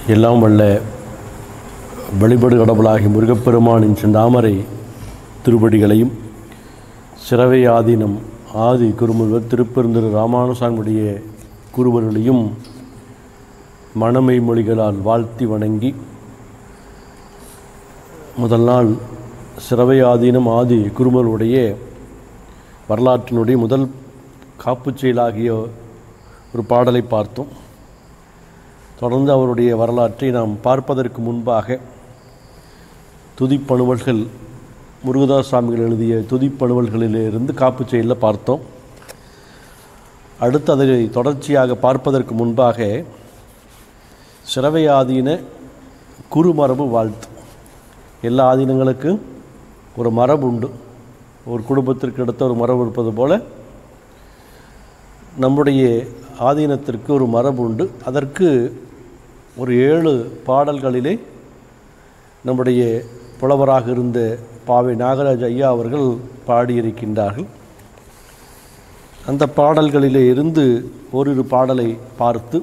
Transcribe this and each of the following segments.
எல்லாம் வல்ல வழிபடு கடவுளாகி முருகப்பெருமானின் செந்தாமரை திருப்படிகளையும் சிறவை ஆதீனம் ஆதி குருமுருவர் திருப்பெருந்திரு ராமானுசாமியுடைய குருவர்களையும் மணமை மொழிகளால் வாழ்த்தி வணங்கி முதல் நாள் சிறவை ஆதீனம் ஆதி குருமருடைய வரலாற்றினுடைய முதல் காப்புச் செயலாகிய ஒரு பாடலை பார்த்தோம் தொடர்ந்து அவருடைய வரலாற்றை நாம் பார்ப்பதற்கு முன்பாக துதிப்பணுவல்கள் முருகதாஸ் சுவாமிகள் எழுதிய துதிப்பணுவல்களிலிருந்து காப்புச் செயலில் பார்த்தோம் அடுத்து அதை தொடர்ச்சியாக பார்ப்பதற்கு முன்பாக சிறவை ஆதீன குறுமரபு வாழ்த்து எல்லா ஆதீனங்களுக்கும் ஒரு மரபு உண்டு ஒரு குடும்பத்திற்கு அடுத்த ஒரு மரபு இருப்பது போல நம்முடைய ஆதீனத்திற்கு ஒரு மரபு உண்டு அதற்கு ஒரு ஏழு பாடல்களிலே நம்முடைய புலவராக இருந்த பாவை நாகராஜ் ஐயா அவர்கள் பாடியிருக்கின்றார்கள் அந்த பாடல்களிலே இருந்து ஓரிரு பாடலை பார்த்து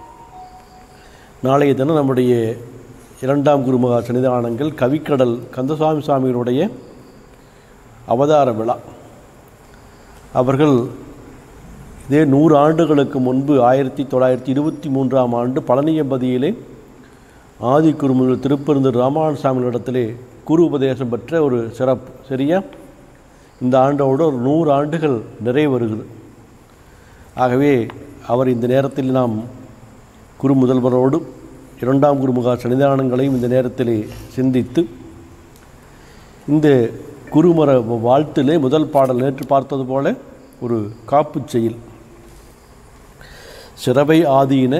நாளைய தினம் நம்முடைய இரண்டாம் குருமகா சன்னிதானங்கள் கவிக்கடல் கந்தசுவாமி சுவாமிகளுடைய அவதார விழா அவர்கள் இதே நூறு ஆண்டுகளுக்கு முன்பு ஆயிரத்தி தொள்ளாயிரத்தி இருபத்தி மூன்றாம் ஆண்டு பழனியம்பதியிலே ஆதி குருமுதல் திருப்பெருந்தூர் ராமானுசாமிகளிடத்திலே குரு உபதேசம் பெற்ற ஒரு சிறப்பு சரியா இந்த ஆண்டோடு ஒரு நூறு ஆண்டுகள் நிறைவேறுகிறது ஆகவே அவர் இந்த நேரத்தில் நாம் குரு முதல்வரோடு இரண்டாம் குருமுகா சன்னிதானங்களையும் இந்த நேரத்திலே சிந்தித்து இந்த குருமர வாழ்த்திலே முதல் பாடல் நேற்று பார்த்தது போல ஒரு காப்புச் செயல் சிறவை ஆதீன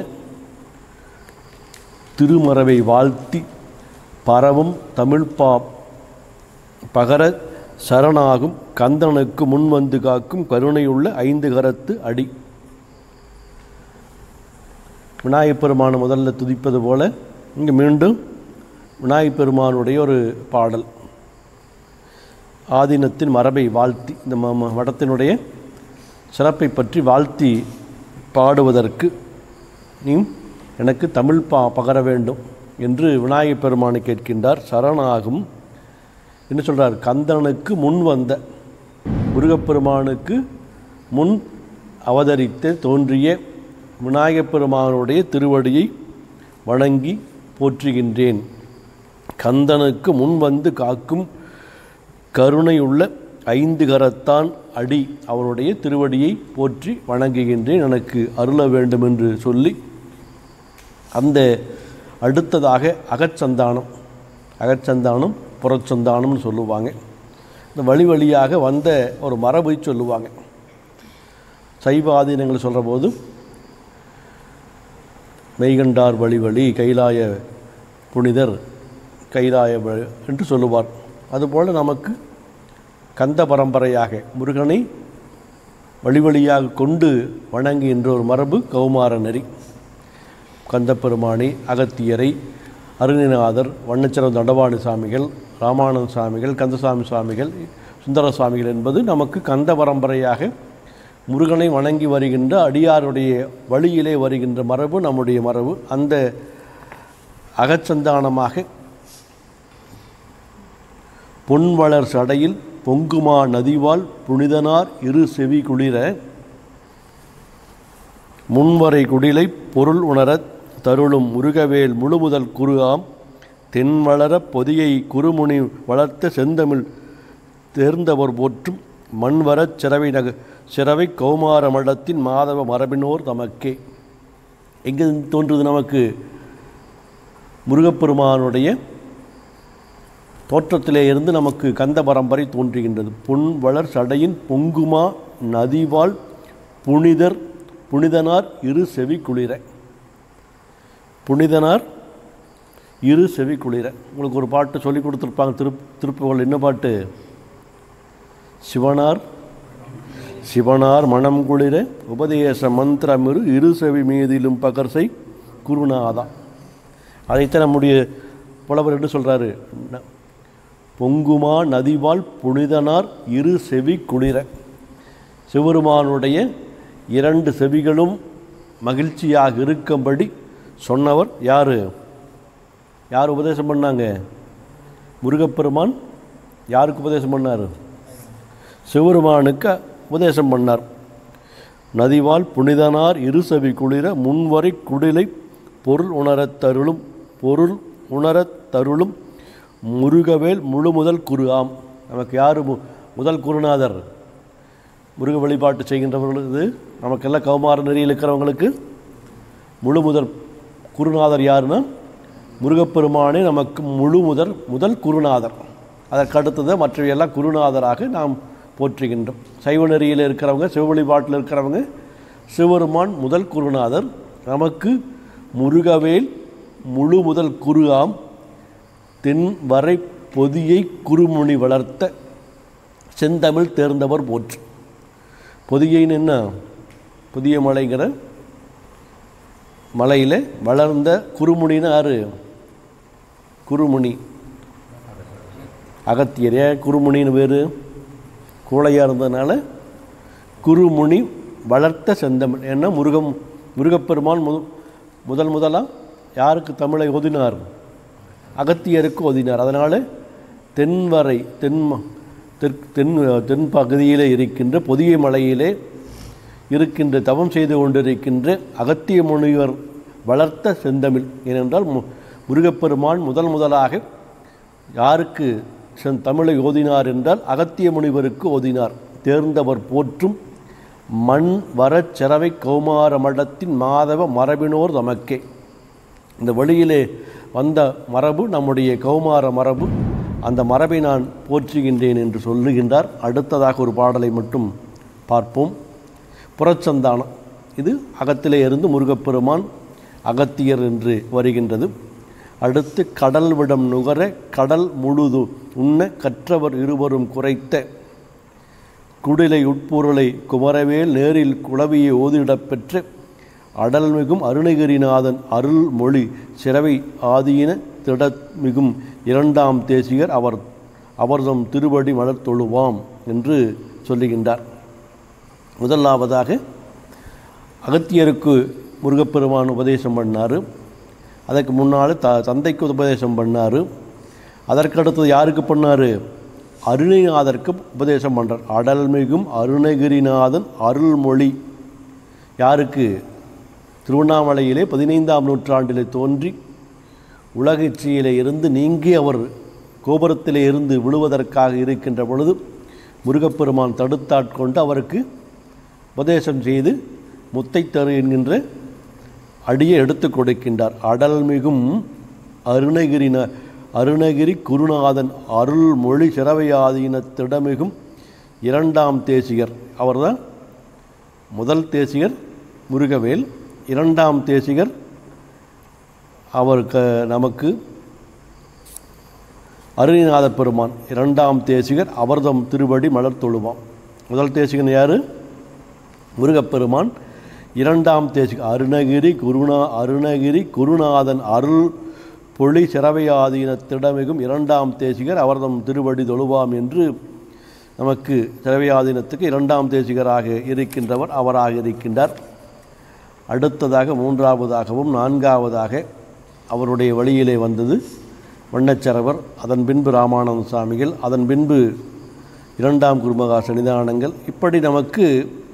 திருமரவை வாழ்த்தி பரவும் தமிழ்பா பகர சரணாகும் கந்தனுக்கு முன்வந்து காக்கும் கருணையுள்ள ஐந்து கரத்து அடி விநாயகப் பெருமானை முதல்ல துதிப்பது போல இங்கே மீண்டும் விநாயகப் பெருமானுடைய ஒரு பாடல் ஆதீனத்தின் மரபை வாழ்த்தி இந்த ம ம- மடத்தினுடைய சிறப்பை பற்றி வாழ்த்தி பாடுவதற்கு நீ எனக்கு தமிழ் பா பகர வேண்டும் என்று விநாயகப் பெருமானை கேட்கின்றார் சரணாகும் என்ன சொல்றார் கந்தனுக்கு முன் வந்த முருகப்பெருமானுக்கு முன் அவதரித்து தோன்றிய விநாயகப் பெருமானுடைய திருவடியை வணங்கி போற்றுகின்றேன் கந்தனுக்கு முன் வந்து காக்கும் கருணையுள்ள ஐந்து கரத்தான் அடி அவருடைய திருவடியை போற்றி வணங்குகின்றேன் எனக்கு அருள வேண்டும் என்று சொல்லி அந்த அடுத்ததாக அகச்சந்தானம் அகச்சந்தானம் புறச்சந்தானம்னு சொல்லுவாங்க இந்த வழி வழியாக வந்த ஒரு மரபை சொல்லுவாங்க சைவ ஆதீனங்கள் சொல்கிற போது மெய்கண்டார் வழி வழி கைலாய புனிதர் கைலாய வழி என்று சொல்லுவார் அதுபோல் நமக்கு கந்த பரம்பரையாக முருகனை வழி வழியாக கொண்டு வணங்குகின்ற ஒரு மரபு கௌமார நெறி கந்தப்பெருமானை அகத்தியரை அருணிநாதர் வண்ணச்சரம் தண்டவாணி சாமிகள் ராமானந்த சாமிகள் கந்தசாமி சுவாமிகள் சுந்தர சுவாமிகள் என்பது நமக்கு கந்த பரம்பரையாக முருகனை வணங்கி வருகின்ற அடியாருடைய வழியிலே வருகின்ற மரபு நம்முடைய மரபு அந்த அகச்சந்தானமாக பொன்வளர் சடையில் பொங்குமா நதிவால் புனிதனார் இரு செவி குளிர முன்வரை குடிலை பொருள் உணரத் தருளும் முருகவேல் முழுமுதல் குருஆம் தென்வளர பொதியை குறுமுனி வளர்த்த செந்தமிழ் தேர்ந்தவர் போற்றும் மண்வரச் சிறவை நக சிறவை கௌமார மடத்தின் மாதவ மரபினோர் தமக்கே எங்கே தோன்றுது நமக்கு முருகப்பெருமானுடைய தோற்றத்திலே இருந்து நமக்கு கந்த பரம்பரை தோன்றுகின்றது பொன் வளர் சடையின் பொங்குமா நதிவால் புனிதர் புனிதனார் இரு செவி குளிர புனிதனார் இரு செவி குளிர உங்களுக்கு ஒரு பாட்டு சொல்லி கொடுத்துருப்பாங்க திரு திருப்புகள் என்ன பாட்டு சிவனார் சிவனார் மனம் குளிர உபதேச மந்திரமிரு இரு செவி மீதிலும் பகர்சை குருநாதா அதைத்தான் நம்முடைய புலவர் என்ன சொல்கிறாரு பொங்குமா நதிவால் புனிதனார் இரு செவி குளிர சிவருமானுடைய இரண்டு செவிகளும் மகிழ்ச்சியாக இருக்கும்படி சொன்னவர் யார் யார் உபதேசம் பண்ணாங்க முருகப்பெருமான் யாருக்கு உபதேசம் பண்ணார் சிவருமானுக்கு உபதேசம் பண்ணார் நதிவால் புனிதனார் இருசவி குளிர முன்வரை குடிலை பொருள் உணரத் தருளும் பொருள் உணரத் தருளும் முருகவேல் முழு முதல் குரு ஆம் நமக்கு யார் மு முதல் குருநாதர் முருக வழிபாட்டு செய்கின்றவர்கள் இது நமக்கெல்லாம் கௌமார நெறியில் இருக்கிறவங்களுக்கு முழு முதல் குருநாதர் யாருன்னா முருகப்பெருமானே நமக்கு முழு முதல் முதல் குருநாதர் அதற்கு அடுத்தது மற்றவையெல்லாம் குருநாதராக நாம் போற்றுகின்றோம் சைவ நெறியில் இருக்கிறவங்க சிவ வழிபாட்டில் இருக்கிறவங்க சிவபெருமான் முதல் குருநாதர் நமக்கு முருகவேல் முழு முதல் குரு ஆம் தென் வரை பொதியை குருமுனி வளர்த்த செந்தமிழ் தேர்ந்தவர் போற்று பொதியைன்னு என்ன புதிய மலைங்கிற மலையில் வளர்ந்த குருமுனின்னு யாரு குருமுனி அகத்தியர் ஏன் குருமுனின்னு பேர் கூளையாக இருந்ததுனால குருமுனி வளர்த்த செந்தமிழ் ஏன்னா முருகம் முருகப்பெருமான் முத முதல் முதலாக யாருக்கு தமிழை ஓதினார் அகத்தியருக்கு ஓதினார் அதனால் தென்வரை தென் தெற்கு தென் தென் பகுதியிலே இருக்கின்ற பொதிய மலையிலே இருக்கின்ற தவம் செய்து கொண்டிருக்கின்ற அகத்திய முனிவர் வளர்த்த செந்தமிழ் ஏனென்றால் மு முருகப்பெருமான் முதல் முதலாக யாருக்கு செந் தமிழை ஓதினார் என்றால் அகத்திய முனிவருக்கு ஓதினார் தேர்ந்தவர் போற்றும் மண் வரச் செரவை கௌமார மடத்தின் மாதவ மரபினோர் தமக்கே இந்த வழியிலே வந்த மரபு நம்முடைய கௌமார மரபு அந்த மரபை நான் போற்றுகின்றேன் என்று சொல்லுகின்றார் அடுத்ததாக ஒரு பாடலை மட்டும் பார்ப்போம் புறச்சந்தானம் இது அகத்திலே இருந்து முருகப்பெருமான் அகத்தியர் என்று வருகின்றது அடுத்து கடல் விடம் நுகர கடல் முழுது உண்ண கற்றவர் இருவரும் குறைத்த குடிலை உட்பொருளை குமரவேல் நேரில் குளவியை ஓதிடப் பெற்று அடல்மிகும் அருணகிரிநாதன் அருள் மொழி சிறவை ஆதீன திடமிகும் இரண்டாம் தேசிகர் அவர் அவர்தம் திருவடி மலர் தொழுவாம் என்று சொல்லுகின்றார் முதலாவதாக அகத்தியருக்கு முருகப்பெருமான் உபதேசம் பண்ணார் அதற்கு முன்னால் த தந்தைக்கு உபதேசம் பண்ணார் அதற்கடுத்தது யாருக்கு பண்ணார் அருணைநாதருக்கு உபதேசம் பண்ணுறார் அடல்மிகும் அருணகிரிநாதன் அருள்மொழி யாருக்கு திருவண்ணாமலையிலே பதினைந்தாம் நூற்றாண்டிலே தோன்றி உலகிச்சியிலே இருந்து நீங்கி அவர் கோபுரத்திலே இருந்து விழுவதற்காக இருக்கின்ற பொழுது முருகப்பெருமான் தடுத்தாட்கொண்டு அவருக்கு உபதேசம் செய்து முத்தைத்தரு என்கின்ற அடியை எடுத்து கொடுக்கின்றார் அடல்மிகும் அருணகிரின அருணகிரி குருநாதன் அருள்மொழி சிறவையாதீனத்திடமிகும் இரண்டாம் தேசிகர் அவர்தான் முதல் தேசிகர் முருகவேல் இரண்டாம் தேசிகர் அவர் க நமக்கு அருணிநாத பெருமான் இரண்டாம் தேசிகர் அவர்தம் திருவடி மலர் தொழுவாம் முதல் தேசிகன் யார் முருகப்பெருமான் இரண்டாம் தேசிகர் அருணகிரி குருநா அருணகிரி குருநாதன் அருள் பொழி சிறவையாதீனத்திடமிகும் இரண்டாம் தேசிகர் அவர்தம் திருவடி தொழுவாம் என்று நமக்கு சிறவையாதீனத்துக்கு இரண்டாம் தேசிகராக இருக்கின்றவர் அவராக இருக்கின்றார் அடுத்ததாக மூன்றாவதாகவும் நான்காவதாக அவருடைய வழியிலே வந்தது வண்ணச்சரவர் அதன் பின்பு ராமானந்த சுவாமிகள் அதன் பின்பு இரண்டாம் குருமகா சன்னிதானங்கள் இப்படி நமக்கு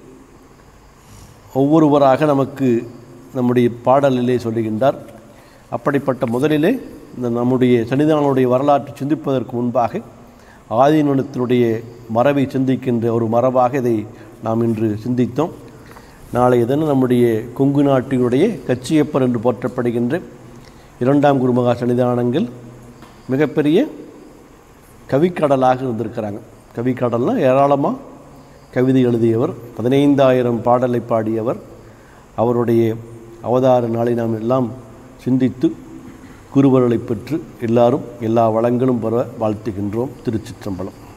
ஒவ்வொருவராக நமக்கு நம்முடைய பாடலிலே சொல்லுகின்றார் அப்படிப்பட்ட முதலிலே இந்த நம்முடைய சன்னிதானனுடைய வரலாற்றை சிந்திப்பதற்கு முன்பாக ஆதீனத்தினுடைய மரபை சிந்திக்கின்ற ஒரு மரபாக இதை நாம் இன்று சிந்தித்தோம் நாளைய தினம் நம்முடைய கொங்கு நாட்டினுடைய கச்சியப்பர் என்று போற்றப்படுகின்ற இரண்டாம் குருமகா சன்னிதானங்கள் மிகப்பெரிய கவிக்கடலாக இருந்திருக்கிறாங்க கவிக்கடல்னால் ஏராளமாக கவிதை எழுதியவர் பதினைந்தாயிரம் பாடலை பாடியவர் அவருடைய அவதார நாளை நாம் எல்லாம் சிந்தித்து குருவர்களை பெற்று எல்லாரும் எல்லா வளங்களும் பெற வாழ்த்துகின்றோம் திருச்சிற்றம்பலம்